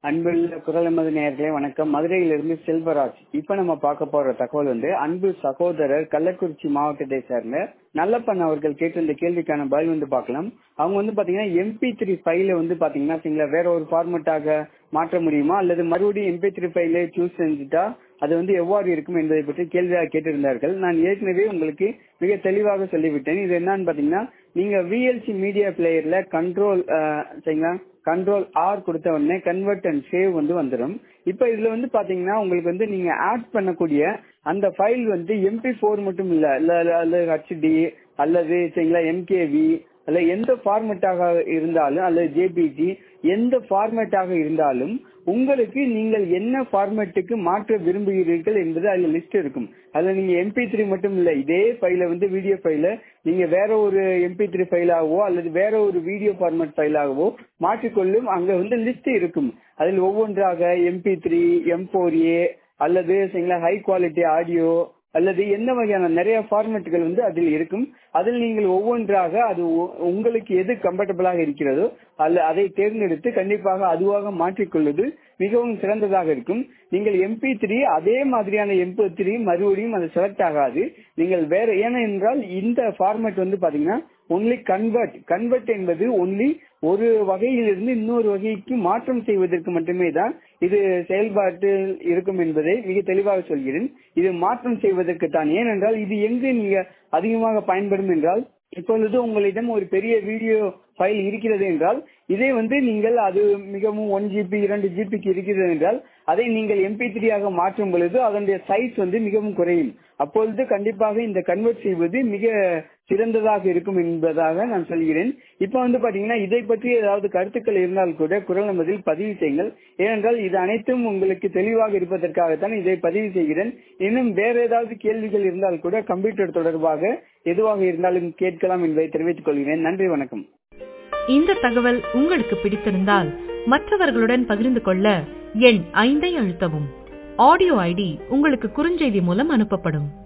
அன்புள்ள குரல் எமது நேயர்களே வணக்கம் மதுரையிலிருந்து செல்வராஜ் இப்ப நம்ம பார்க்க போற தகவல் வந்து அன்பு சகோதரர் கள்ளக்குறிச்சி மாவட்டத்தை சேர்ந்த நல்லப்பன் அவர்கள் கேட்டிருந்த கேள்விக்கான பதில் வந்து பார்க்கலாம் அவங்க வந்து பாத்தீங்கன்னா எம்பி த்ரீ ஃபைல வந்து பாத்தீங்கன்னா சரிங்களா வேற ஒரு ஃபார்மட்டாக மாற்ற முடியுமா அல்லது மறுபடியும் எம்பி த்ரீ ஃபைல சூஸ் செஞ்சுட்டா அது வந்து எவ்வாறு இருக்கும் என்பதை பற்றி கேள்வியாக கேட்டிருந்தார்கள் நான் ஏற்கனவே உங்களுக்கு மிக தெளிவாக சொல்லிவிட்டேன் இது என்னன்னு பாத்தீங்கன்னா நீங்க விஎல்சி மீடியா பிளேயர்ல கண்ட்ரோல் சரிங்களா கண்ட்ரோல் ஆர் கொடுத்த உடனே கன்வெர்ட் அண்ட் சேவ் வந்து வந்துடும் இப்ப இதுல வந்து பாத்தீங்கன்னா உங்களுக்கு வந்து நீங்க ஆட் பண்ணக்கூடிய அந்த ஃபைல் வந்து எம்பி ஃபோர் மட்டும் இல்ல அல்லது ஹெச்டி அல்லது சரிங்களா எம்கேவி அல்ல எந்த ஃபார்மேட்டாக இருந்தாலும் அல்லது ஜேபிஜி எந்த ஃபார்மேட்டாக இருந்தாலும் உங்களுக்கு நீங்கள் என்ன ஃபார்மேட்டுக்கு மாற்ற விரும்புகிறீர்கள் என்பது அதுல லிஸ்ட் இருக்கும் அதுல நீங்க எம்பி த்ரீ மட்டும் இல்ல இதே ஃபைல வந்து வீடியோ ஃபைல நீங்க வேற ஒரு எம்பி த்ரீ ஃபைலாகவோ அல்லது வேற ஒரு வீடியோ ஃபார்மேட் ஃபைலாகவோ மாற்றிக்கொள்ளும் அங்க வந்து லிஸ்ட் இருக்கும் அதில் ஒவ்வொன்றாக MP three M four A அல்லது ஹை குவாலிட்டி ஆடியோ அல்லது என்ன வகையான நிறைய ஃபார்மேட்டுகள் வந்து அதில் இருக்கும் அதில் நீங்கள் ஒவ்வொன்றாக அது உங்களுக்கு எது கம்ஃபர்டபுளாக இருக்கிறதோ அல்ல அதை தேர்ந்தெடுத்து கண்டிப்பாக அதுவாக மாற்றிக்கொள்வது மிகவும் சிறந்ததாக இருக்கும் நீங்கள் எம்பி த்ரீ அதே மாதிரியான எம்பி த்ரீ மறுபடியும் அது செலக்ட் ஆகாது நீங்கள் வேற ஏனென்றால் இந்த ஃபார்மேட் வந்து பாத்தீங்கன்னா ஒன்லி கன்வெர்ட் கன்வெர்ட் என்பது ஒன்லி ஒரு வகையிலிருந்து இன்னொரு வகைக்கு மாற்றம் செய்வதற்கு மட்டுமே தான் இது செயல்பாட்டில் இருக்கும் என்பதை மிக தெளிவாக சொல்கிறேன் இது மாற்றம் செய்வதற்கு தான் ஏனென்றால் இது எங்கு நீங்க அதிகமாக பயன்படும் என்றால் இப்பொழுது உங்களிடம் ஒரு பெரிய வீடியோ ஃபைல் இருக்கிறது என்றால் இதே வந்து நீங்கள் அது மிகவும் ஒன் ஜிபி இரண்டு ஜிபிக்கு இருக்கிறது என்றால் அதை நீங்கள் எம்பி த்ரீயாக மாற்றும் பொழுது அதனுடைய சைஸ் வந்து மிகவும் குறையும் அப்பொழுது கண்டிப்பாக இந்த கன்வெர்ட் செய்வது மிக சிறந்ததாக இருக்கும் என்பதாக நான் சொல்கிறேன் இப்ப வந்து பாத்தீங்கன்னா இதை பற்றி ஏதாவது கருத்துக்கள் இருந்தால் கூட குரல் நமதில் பதிவு செய்யுங்கள் ஏனென்றால் இது அனைத்தும் உங்களுக்கு தெளிவாக இருப்பதற்காகத்தான் இதை பதிவு செய்கிறேன் இன்னும் வேற ஏதாவது கேள்விகள் இருந்தால் கூட கம்ப்யூட்டர் தொடர்பாக எதுவாக இருந்தாலும் கேட்கலாம் என்பதை தெரிவித்துக் கொள்கிறேன் நன்றி வணக்கம் இந்த தகவல் உங்களுக்கு பிடித்திருந்தால் மற்றவர்களுடன் பகிர்ந்து கொள்ள எண் ஐந்தை அழுத்தவும் ஆடியோ ஐடி உங்களுக்கு குறுஞ்செய்தி மூலம் அனுப்பப்படும்